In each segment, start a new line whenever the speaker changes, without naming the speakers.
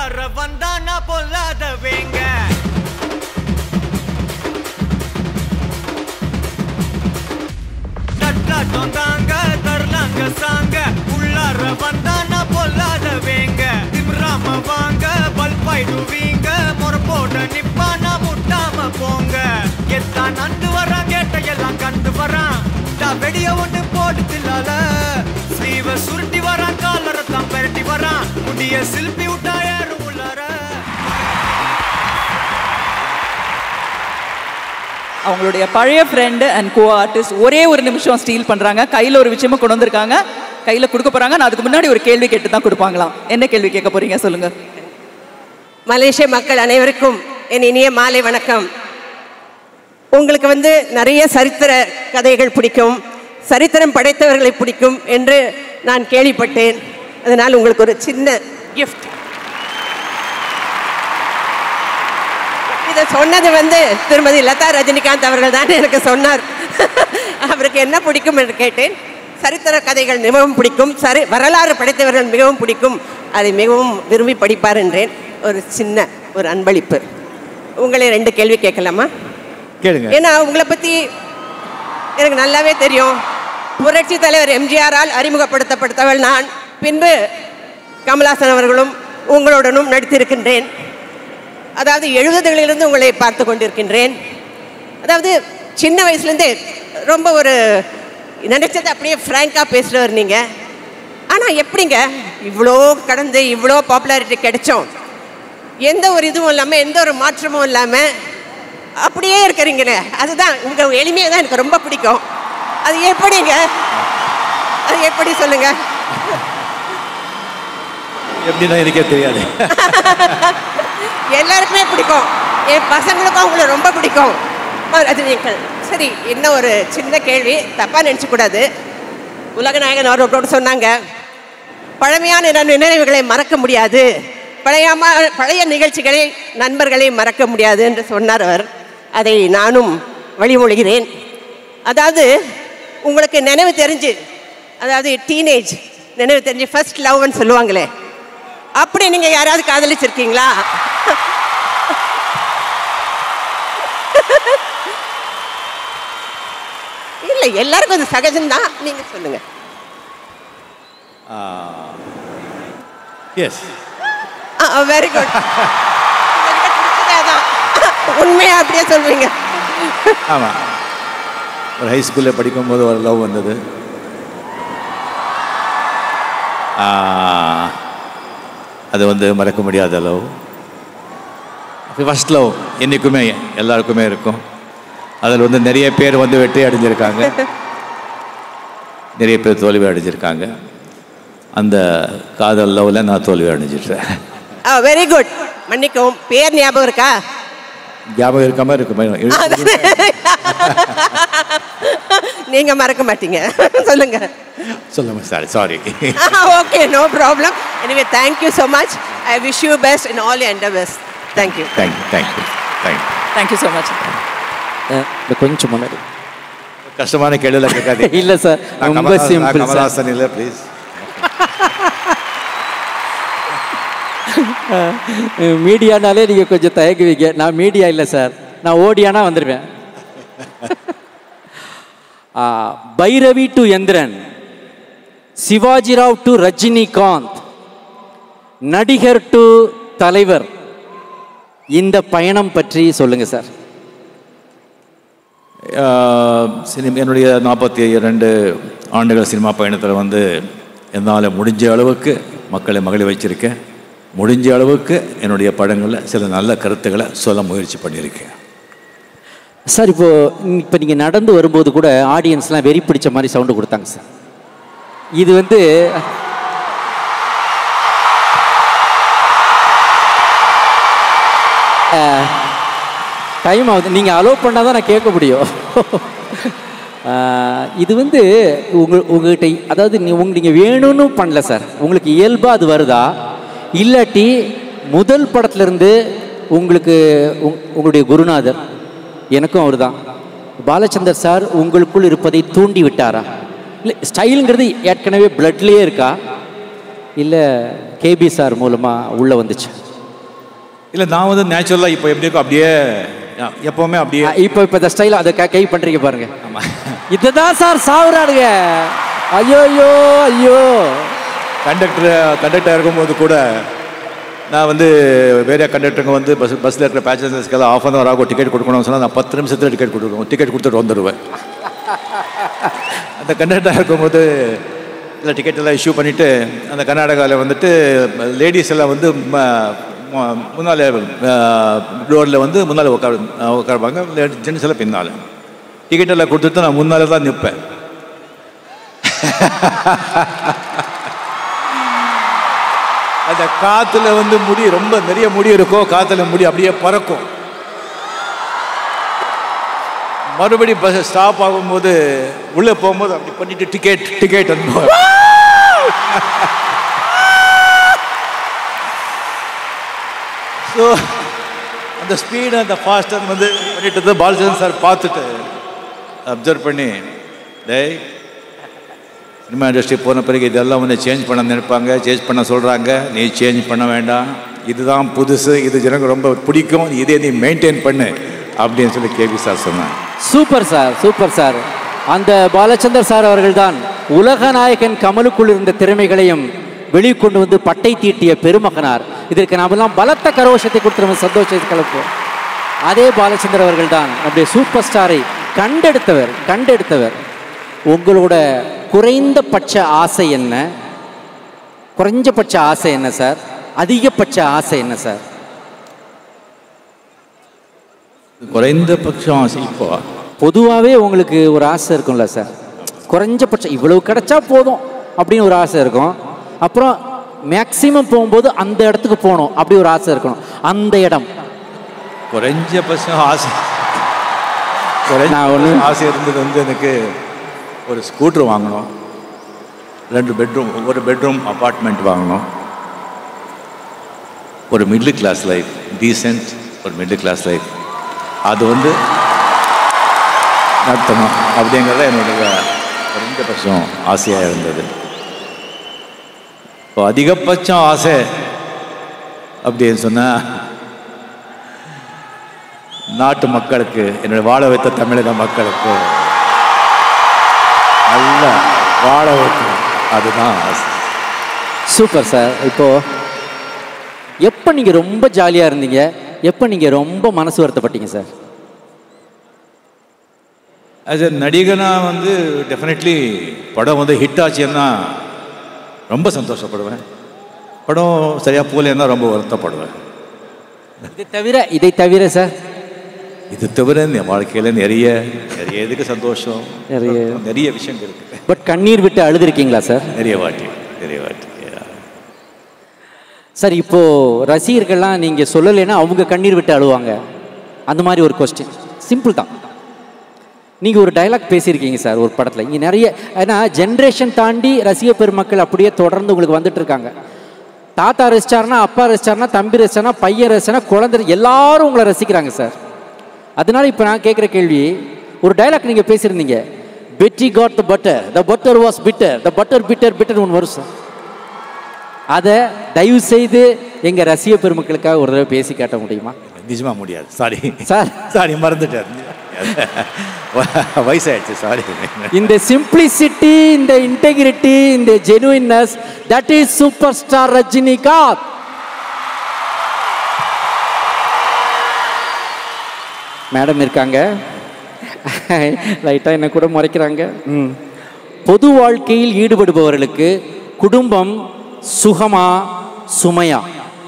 உள்ளார வந்தா நான் பொல்லாத வேங்க தட்டாட்டம் தாங்க தரலாங்க சாங்க உள்ளார வந்தா நான் பொல்லாத வேங்க திம்ராம வாங்க பல்பாயிடுவீங்க முறப்போட நிப்பானா முட்டாம போங்க எத்தான் நந்து வரான் கேட்ட எல்லாம் கண்டு வரான் நான் வெடிய ஒண்ணு போட்டு தில்லால ஸ்லீவ சுருட்டி வரான் காலரை தான் பெரட்டி வரான் முடிய சில்பி விட்டா ஏறும் உள்ளார
அவங்களுடைய பழைய ஃப்ரெண்டு அண்ட் கோ ஆர்டிஸ்ட் ஒரே ஒரு நிமிஷம் ஸ்டீல் பண்றாங்க கையில ஒரு விஷயமா கொண்டு வந்திருக்காங்க கையில கொடுக்க போறாங்க நான் அதுக்கு முன்னாடி ஒரு கேள்வி கேட்டு தான் கொடுப்பாங்களாம் என்ன கேள்வி கேட்க போறீங்க சொல்லுங்க
மலேசிய மக்கள் அனைவருக்கும் என் இனிய மாலை வணக்கம் உங்களுக்கு வந்து நிறைய சரித்திர கதைகள் பிடிக்கும் சரித்திரம் படைத்தவர்களை பிடிக்கும் என்று நான் கேள்விப்பட்டேன் அதனால் உங்களுக்கு ஒரு சின்ன gift இதை சொன்னது வந்து திருமதி லதா ரஜினிகாந்த் அவர்கள் தான் எனக்கு சொன்னார் அவருக்கு என்ன பிடிக்கும் என்று கேட்டேன் சரித்திர கதைகள் மிகவும் பிடிக்கும் சரி வரலாறு படைத்தவர்கள் மிகவும் பிடிக்கும் அதை மிகவும் விரும்பி படிப்பார் என்றேன் ஒரு சின்ன ஒரு அன்பளிப்பு உங்களை ரெண்டு கேள்வி கேட்கலாமா
கேளுங்க
ஏன்னா உங்களை பற்றி எனக்கு நல்லாவே தெரியும் புரட்சி தலைவர் எம்ஜிஆரால் அறிமுகப்படுத்தப்பட்டவள் நான் பின்பு கமலாசன் அவர்களும் உங்களுடனும் நடித்திருக்கின்றேன் அதாவது எழுபதுகளிலிருந்து உங்களை பார்த்து கொண்டிருக்கின்றேன் அதாவது சின்ன வயசுலேருந்தே ரொம்ப ஒரு நினைச்சது அப்படியே ஃப்ராங்காக பேசுகிறவர் நீங்கள் ஆனால் எப்படிங்க இவ்வளோ கடந்து இவ்வளோ பாப்புலாரிட்டி கிடைச்சோம் எந்த ஒரு இதுவும் இல்லாமல் எந்த ஒரு மாற்றமும் இல்லாமல் அப்படியே இருக்கிறீங்களே அதுதான் உங்கள் எளிமையை தான் எனக்கு ரொம்ப பிடிக்கும் அது எப்படிங்க அது எப்படி சொல்லுங்க
எப்படின்னா எனக்கே தெரியாது
எல்லாருக்குமே பிடிக்கும் என் பசங்களுக்கும் அவங்கள ரொம்ப பிடிக்கும் ரஜினிகள் சரி இன்னும் ஒரு சின்ன கேள்வி தப்பாக நினச்சக்கூடாது உலகநாயகன் அவர்களோடு சொன்னாங்க பழமையான நின- நினைவுகளை மறக்க முடியாது பழையமா பழைய நிகழ்ச்சிகளை நண்பர்களை மறக்க முடியாது என்று சொன்னார் அவர் அதை நானும் வழிமொழிகிறேன் அதாவது உங்களுக்கு நினைவு தெரிஞ்சு அதாவது டீனேஜ் நினைவு தெரிஞ்சு ஃபர்ஸ்ட் லவ்னு சொல்லுவாங்களே அப்படி நீங்கள் யாராவது காதலிச்சிருக்கீங்களா இல்லை எல்லாருக்கும் அது சகஜம்தான் நீங்கள் சொல்லுங்கள்
எஸ்
வெரி குட் உண்மையா அப்படியே சொல்வீங்க
ஆமாம் ஒரு ஹை ஸ்கூலில் படிக்கும்போது ஒரு லவ் வந்தது ஆ, அது வந்து மறக்க முடியாத லவ் ஃபர்ஸ்ட் லவ் என்றைக்குமே எல்லாருக்குமே இருக்கும் அதில் வந்து நிறைய பேர் வந்து வெற்றி அடைஞ்சிருக்காங்க நிறைய பேர் தோல்வி அடைஞ்சிருக்காங்க அந்த காதல் லவ்வில் நான் தோல்வி அடைஞ்சிட்டேன்
வெரி குட் மன்னிக்கவும் பேர் ஞாபகம் இருக்கா
ஞாபகம் இருக்காம இருக்குமே
நீங்க மறக்க மாட்டீங்க சொல்லுங்க
சொல்லுங்க sir sorry
okay no problem anyway thank you so much I wish you best in all enter best thank you
thank you thank you thank you
thank you so much
இந்த கொஞ்சம் முன்னாடி
கஷ்டமான கேள்வியில் கேட்காது
இல்ல சார் ரொம்ப சிம்பிள் சார்
கமலாசன் இல்லை ப்ளீஸ்
மீடியானாலே நீங்க கொஞ்சம் தயங்குவீங்க நான் மீடியா இல்லை சார் நான் ஓடியானா வந்துடுவேன் ஆ, பைரவி டு எந்திரன் சிவாஜிராவ் டு ரஜினிகாந்த் நடிகர் டு தலைவர் இந்த பயணம் பற்றி சொல்லுங்க சார்
சினிமா என்னுடைய நாற்பத்தி ரெண்டு ஆண்டுகள் சினிமா பயணத்தில் வந்து என்னால் முடிஞ்ச அளவுக்கு மக்களை மகளி வச்சிருக்கேன் முடிஞ்ச அளவுக்கு என்னுடைய படங்களில் சில நல்ல கருத்துக்களை சொல்ல முயற்சி பண்ணியிருக்கேன்
சார் இப்போ இப்போ நீங்கள் நடந்து வரும்போது கூட ஆடியன்ஸ்லாம் வெறி பிடிச்ச மாதிரி சவுண்டு கொடுத்தாங்க சார் இது வந்து டைம் ஆகுது நீங்கள் அலோவ் பண்ணால் தான் நான் கேட்க முடியும் அஹ், இது வந்து உங்கள் உங்ககிட்ட அதாவது நீ உங்க நீங்கள் வேணும்னு பண்ணல சார் உங்களுக்கு இயல்பாக அது வருதா இல்லாட்டி முதல் படத்துலேருந்து உங்களுக்கு உங்- உங்களுடைய குருநாதர் எனக்கும் அவர் தான் பாலச்சந்தர் சார் உங்களுக்குள் இருப்பதை தூண்டி விட்டாரா இல்லை ஸ்டைலுங்கிறது ஏற்கனவே பிளட்லேயே இருக்கா இல்லை கேபி சார் மூலமாக உள்ளே வந்துச்சு
இல்லை நான் வந்து நேச்சுரலாக இப்போ எப்படி இருக்கோ அப்படியே அஹ், எப்பவுமே அப்படியே
இப்போ இப்போ இந்த ஸ்டைல் அதை க- கை பண்றீங்க பாருங்க இதுதான் சார் சாவுறாடுங்க ஐயோ ஐயோ ஐயோ
கண்டக்டர் கண்டக்டர் இருக்கும்போது கூட நான் வந்து வேற கண்டக்டருங்க வந்து பஸ் பஸ்ஸில் இருக்கிற பேசஞ்சர்ஸ்க்கெல்லாம் ஆஃப் அன் ஹவர் ஆகும் டிக்கெட் கொடுக்கணும்னு சொன்னால் நான் பத்து நிமிஷத்தில் டிக்கெட் கொடுக்கணும் டிக்கெட் கொடுத்துட்டு வந்துடுவேன் அந்த கண்டக்டர் இருக்கும்போது இல்லை டிக்கெட் எல்லாம் இஷ்யூ பண்ணிவிட்டு அந்த கர்நாடகாவில் வந்துட்டு லேடிஸ் எல்லாம் வந்து ம- ம- முன்னால டோரில் வந்து முன்னால் உட்கார் உட்காருப்பாங்க ஜென்ஸ் எல்லாம் பின்னால் டிக்கெட் எல்லாம் கொடுத்துட்டு நான் முன்னால தான் நிற்பேன் அந்த காத்துல வந்து முடி ரொம்ப நிறைய முடி இருக்கும் காத்துல முடி அப்படியே பறக்கும் மறுபடி பஸ் ஸ்டாப் ஆகும்போது உள்ள போகும்போது அப்படி பண்ணிட்டு டிக்கெட் டிக்கெட் அனுப்புவார் ஸோ அந்த ஸ்பீடு அந்த ஃபாஸ்டர் வந்து பண்ணிட்டு இருந்தது பாலச்சந்திரன் சார் பார்த்துட்டு அப்சர்வ் பண்ணி டேய் சினிமா இண்டஸ்ட்ரி போன பிறகு இதெல்லாம் வந்து சேஞ்ச் பண்ண நினைப்பாங்க சேஞ்ச் பண்ண சொல்கிறாங்க நீ சேஞ்ச் பண்ண வேண்டாம் இதுதான் புதுசு இது ஜனங்க ரொம்ப பிடிக்கும் இதே நீ மெயின்டைன் பண்ணு அப்படின்னு சொல்லி கேபி சார் சொன்னாங்க
சூப்பர் சார் சூப்பர் சார் அந்த பாலச்சந்தர் சார் அவர்கள்தான் உலக நாயகன் கமலுக்குள் இருந்த திறமைகளையும் வெளிக்கொண்டு வந்து பட்டை தீட்டிய பெருமகனார் இதற்கு நாமெல்லாம் பலத்த கரோஷத்தை கொடுத்து நம்ம சந்தோஷத்தை கலப்போம் அதே பாலச்சந்தர் அவர்கள்தான் நம்முடைய சூப்பர் ஸ்டாரை கண்டெடுத்தவர் கண்டெடுத்தவர் உங்களோட குறைந்தபட்ச ஆசை என்ன குறைஞ்சபட்ச ஆசை என்ன சார் அதிகபட்ச ஆசை என்ன சார்
குறைந்தபட்சம் ஆசை இப்போ
பொதுவாகவே உங்களுக்கு ஒரு ஆசை இருக்கும்ல சார் குறைஞ்சபட்சம் இவ்வளவு கிடைச்சா போதும் அப்படின்னு ஒரு ஆசை இருக்கும் அப்புறம் மேக்சிமம் போகும்போது அந்த இடத்துக்கு போகணும் அப்படி ஒரு ஆசை இருக்கணும் அந்த இடம்
குறைஞ்சபட்சம் ஆசை குறைஞ்ச
நான் ஒண்ணு-
ஆசை இருந்தது வந்து எனக்கு ஒரு ஸ்கூட்டர் வாங்கணும் ரெண்டு பெட்ரூம் ஒரு பெட்ரூம் அப்பார்ட்மெண்ட் வாங்கணும் ஒரு மிடில் கிளாஸ் லைஃப் டீசென்ட் ஒரு மிடில் கிளாஸ் லைஃப் அது வந்து நடத்தணும் அப்படிங்கிறது என்னுடைய குறைந்தபட்சம் ஆசையாக இருந்தது இப்போ அதிகபட்சம் ஆசை அப்படின்னு சொன்னால் நாட்டு மக்களுக்கு என்னுடைய வாழ வைத்த தமிழக மக்களுக்கு நல்ல வாழ வைக்கணும் அதுதான் ஆசை
சூப்பர் சார் இப்போ எப்போ நீங்கள் ரொம்ப ஜாலியாக இருந்தீங்க எப்போ நீங்கள் ரொம்ப மனசு வருத்தப்பட்டீங்க சார்
ஆஸ் எ நடிகனா வந்து டெஃபினெட்லி படம் வந்து ஹிட் ஆச்சுன்னா ரொம்ப சந்தோஷப்படுவேன் படம் சரியாக போகலன்னா ரொம்ப வருத்தப்படுவேன்
இதை தவிர இதை தவிர சார்
இது தவிர என் வாழ்க்கையில் நிறைய நிறைய இதுக்கு சந்தோஷம்
நிறைய.
நிறைய விஷயங்கள் இருக்கு
பட் கண்ணீர் விட்டு அழுதுருக்கீங்களா சார்
நிறைய வாட்டி நிறைய வாட்டி yeah.
சார் இப்போ ரசிகர்கள்லாம் நீங்க சொல்லலைன்னா அவங்க கண்ணீர் விட்டு அழுவாங்க அந்த மாதிரி ஒரு கொஸ்டின் சிம்பிள் தான் நீங்க ஒரு டயலாக் பேசியிருக்கீங்க சார் ஒரு படத்துல இங்க நிறைய ஏன்னா ஜென்ரேஷன் தாண்டி ரசிக பெருமக்கள் அப்படியே தொடர்ந்து உங்களுக்கு வந்துட்டு இருக்காங்க தாத்தா ரசிச்சாருன்னா அப்பா ரசிச்சாருன்னா தம்பி ரசிச்சாருன்னா பையன் ரசிச்சாருன்னா குழந்தை எல்லாரும் உங்களை ரசிக்கிறாங்க சார் அதனால இப்போ நான் கேட்குற கேள்வி ஒரு டயலாக் நீங்க பேசியிருந்தீங்க Betty got the butter the butter was bitter the butter bitter bitter ஒன்று வரும் சார் அதை தயவு செய்து எங்க ரசிக பெருமக்களுக்காக ஒரு தடவை பேசி காட்ட முடியுமா
நிஜமா முடியாது சாரி
சார்
சாரி மறந்துட்டேன் வயசாயிடுச்சு சாரி
இந்த சிம்பிளிசிட்டி இந்த இன்டெகிரிட்டி இந்த genuineness that is super star Rajinikanth madam இருக்காங்க லைட்டாக என்ன கூட முறைக்கிறாங்க ம் பொது வாழ்க்கையில் ஈடுபடுபவர்களுக்கு குடும்பம் சுகமா சுமையா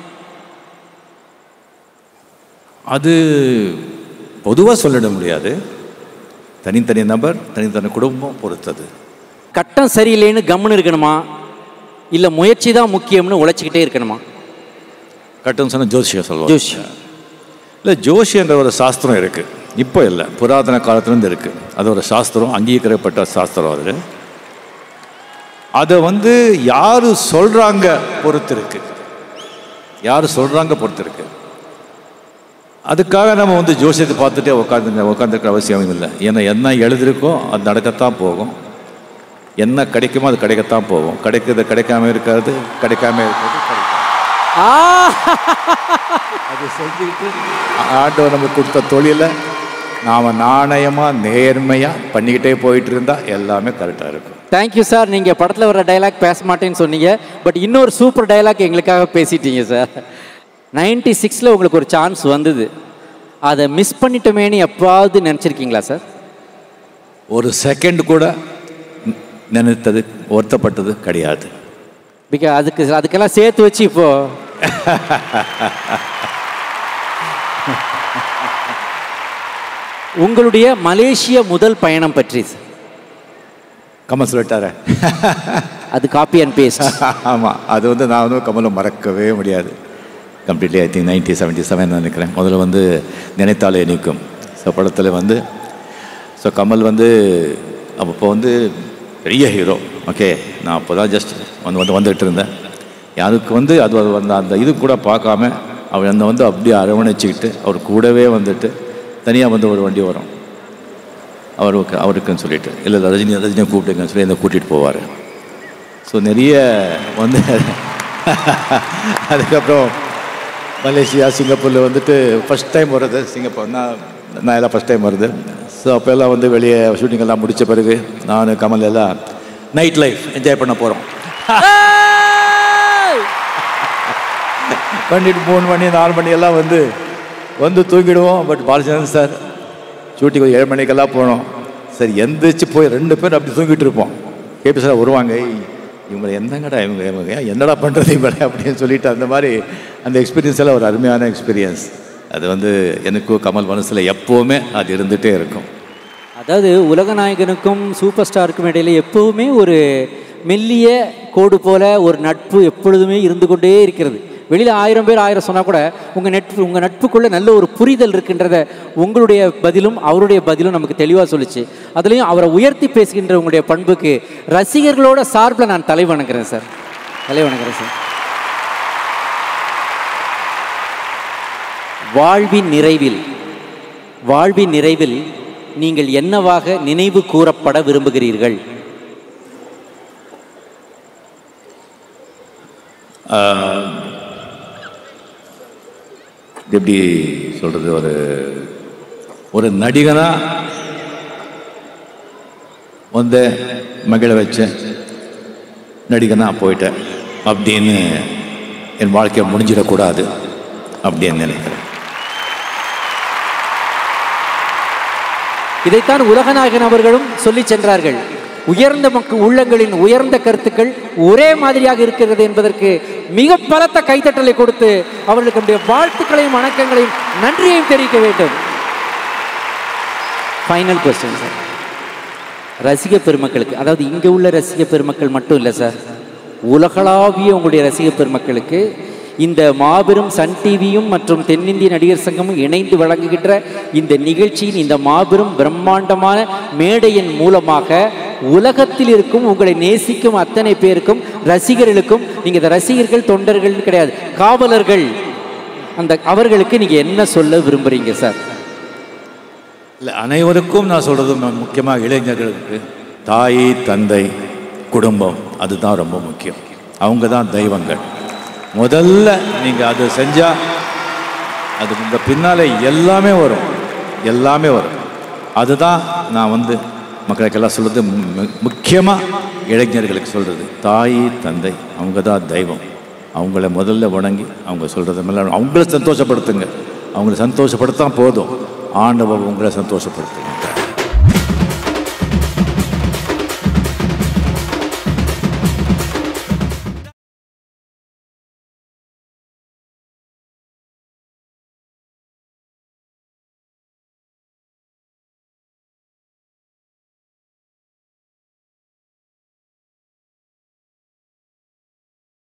அது பொதுவாக சொல்லிட முடியாது தனித்தனி நபர் தனித்தனி குடும்பம் பொறுத்தது
கட்டம் சரியில்லைன்னு கம்முன்னு இருக்கணுமா இல்லை முயற்சி தான் முக்கியம்னு உழைச்சிக்கிட்டே இருக்கணுமா
கட்டம் சொன்ன ஜோசியம் சொல்லுவாங்க
ஜோஷ்
இல்லை ஜோஷியன்ற ஒரு சாஸ்திரம் இருக்குது இப்போ இல்லை புராதன காலத்துலேருந்து இருக்குது அது ஒரு சாஸ்திரம் அங்கீகரிக்கப்பட்ட சாஸ்திரம் அது அதை வந்து யார் சொல்கிறாங்க பொறுத்து இருக்கு யார் சொல்கிறாங்க பொறுத்து இருக்கு அதுக்காக நம்ம வந்து ஜோசியத்தை பார்த்துட்டே உட்காந்து உட்காந்துருக்க அவசியம் இல்லை ஏன்னா என்ன எழுதிருக்கோ அது நடக்கத்தான் போகும் என்ன கிடைக்குமோ அது கிடைக்கத்தான் போகும் கிடைக்கிறது கிடைக்காம இருக்காது கிடைக்காம இருக்கிறது கிடைக்கும்
ஆ
அது செஞ்சுக்கிட்டு ஆண்டவர் நமக்கு கொடுத்த தொழிலை நாம் நாணயமாக நேர்மையாக பண்ணிக்கிட்டே போயிட்டு இருந்தால் எல்லாமே கரெக்டாக இருக்கும்
தேங்க்யூ சார் நீங்கள் படத்தில் வர டைலாக் பேச மாட்டேன்னு சொன்னீங்க பட் இன்னொரு சூப்பர் டைலாக் எங்களுக்காக பேசிட்டீங்க சார் நைன்டி சிக்ஸில் உங்களுக்கு ஒரு சான்ஸ் வந்தது அதை மிஸ் பண்ணிட்டோமேன்னு எப்பாவது நினச்சிருக்கீங்களா சார்
ஒரு செகண்ட் கூட நினைத்தது வருத்தப்பட்டது கிடையாது
பிகா அதுக்கு அதுக்கெல்லாம் சேர்த்து வச்சு இப்போ உங்களுடைய மலேசிய முதல் பயணம் பற்றி சார்
கமல் சொல்லிட்டாரே
அது காப்பி அண்ட் பேஸ்ட்
ஆமாம் அது வந்து நான் வந்து கமலை மறக்கவே முடியாது completely I think ninety seventy seven நினைக்கிறேன் முதல்ல வந்து நினைத்தாலே நிற்கும் ஸோ படத்தில் வந்து ஸோ கமல் வந்து அப்போ வந்து பெரிய ஹீரோ ஓகே நான் அப்போ தான் ஜஸ்ட் வந்து வந்து வந்துகிட்டு இருந்தேன் அதுக்கு வந்து அது அது வந்து அந்த இது கூட பார்க்காம அவர் அந்த வந்து அப்படியே அரவணைச்சிக்கிட்டு அவர் கூடவே வந்துட்டு தனியாக வந்து ஒரு வண்டி வரும் அவருக்கு அவருக்குன்னு சொல்லிட்டு இல்லை இல்லை ரஜினி ரஜினியை கூப்பிட்டுங்கன்னு சொல்லி என்னை கூட்டிகிட்டு போவார் ஸோ நிறைய வந்து அதுக்கப்புறம் மலேசியா சிங்கப்பூரில் வந்துட்டு ஃபஸ்ட் டைம் வர்றது சிங்கப்பூர் நான் நான் எல்லாம் ஃபஸ்ட் டைம் வருது ஸோ அப்போ எல்லாம் வந்து வெளியே ஷூட்டிங் எல்லாம் முடித்த பிறகு நான் கமல் எல்லாம் நைட் லைஃப் என்ஜாய் பண்ண போகிறோம் பண்ணிட்டு மூணு மணி நாலு மணி எல்லாம் வந்து வந்து தூங்கிடுவோம் பட் பாலச்சந்திரன் சார் ஷூட்டிங் ஒரு ஏழு மணிக்கெல்லாம் போனோம் சரி எந்திரிச்சு போய் ரெண்டு பேரும் அப்படி தூங்கிட்டு இருப்போம் கேபி சார் வருவாங்க "ஏய், இவங்க என்னங்கடா இவங்க இவங்க ஏன் என்னடா பண்ணுறது இவங்க அப்படின்னு சொல்லிட்டு அந்த மாதிரி அந்த எக்ஸ்பீரியன்ஸ் எல்லாம் ஒரு அருமையான எக்ஸ்பீரியன்ஸ் அது வந்து எனக்கும் கமல் மனசில் எப்போவுமே அது இருந்துகிட்டே இருக்கும்
அதாவது உலகநாயகனுக்கும் சூப்பர் ஸ்டாருக்கும் இடையில எப்பவுமே ஒரு மெல்லிய கோடு போல ஒரு நட்பு எப்பொழுதுமே இருந்து கொண்டே இருக்கிறது வெளியில் ஆயிரம் பேர் ஆயிரம் சொன்னால் கூட உங்கள் நட்பு உங்கள் நட்புக்குள்ளே நல்ல ஒரு புரிதல் இருக்கின்றத உங்களுடைய பதிலும் அவருடைய பதிலும் நமக்கு தெளிவாக சொல்லுச்சு அதுலேயும் அவரை உயர்த்தி பேசுகின்ற உங்களுடைய பண்புக்கு ரசிகர்களோட சார்பில் நான் தலை வணங்குறேன் சார் தலை வணங்குறேன் சார் வாழ்வின் நிறைவில் வாழ்வின் நிறைவில் நீங்கள் என்னவாக நினைவு கூறப்பட விரும்புகிறீர்கள்
எப்படி சொல்கிறது ஒரு ஒரு நடிகனாக வந்து மகிழ வச்சேன் நடிகனாக போயிட்டேன் அப்படின்னு என் வாழ்க்கை முடிஞ்சிடக்கூடாது அப்படின்னு நினைக்கிறேன்
இதைத்தான் உலகநாயகன் அவர்களும் சொல்லி சென்றார்கள் உயர்ந்த மக்கள் உள்ளங்களின் உயர்ந்த கருத்துக்கள் ஒரே மாதிரியாக இருக்கிறது என்பதற்கு மிக பலத்த கைத்தட்டலை கொடுத்து அவர்களுக்கு நம்முடைய வாழ்த்துக்களையும் வணக்கங்களையும் நன்றியையும் தெரிவிக்க வேண்டும் ஃபைனல் கொஸ்டின் சார் ரசிக பெருமக்களுக்கு அதாவது இங்கே உள்ள ரசிக பெருமக்கள் மட்டும் இல்லை சார் உலகளாவிய உங்களுடைய ரசிக பெருமக்களுக்கு இந்த மாபெரும் சன் டிவியும் மற்றும் தென்னிந்திய நடிகர் சங்கமும் இணைந்து வழங்குகின்ற இந்த நிகழ்ச்சியின் இந்த மாபெரும் பிரம்மாண்டமான மேடையின் மூலமாக உலகத்தில் இருக்கும் உங்களை நேசிக்கும் அத்தனை பேருக்கும் ரசிகர்களுக்கும் நீங்கள் இந்த ரசிகர்கள் தொண்டர்கள் கிடையாது காவலர்கள் அந்த அவர்களுக்கு நீங்கள் என்ன சொல்ல விரும்புறீங்க சார்
இல்லை அனைவருக்கும் நான் சொல்கிறது முக்கியமாக இளைஞர்களுக்கு தாய் தந்தை குடும்பம் அதுதான் ரொம்ப முக்கியம் அவங்க தான் தெய்வங்கள் முதல்ல நீங்கள் அது செஞ்சால் அது இந்த பின்னாலே எல்லாமே வரும் எல்லாமே வரும் அதுதான் நான் வந்து மக்களுக்கெல்லாம் சொல்கிறது முக்கியமாக இளைஞர்களுக்கு சொல்கிறது தாய் தந்தை அவங்க தான் தெய்வம் அவங்கள முதல்ல வணங்கி அவங்க சொல்கிறது மேலே அவங்கள சந்தோஷப்படுத்துங்க அவங்கள சந்தோஷப்படுத்தா போதும் ஆண்டவர் உங்களை சந்தோஷப்படுத்துங்க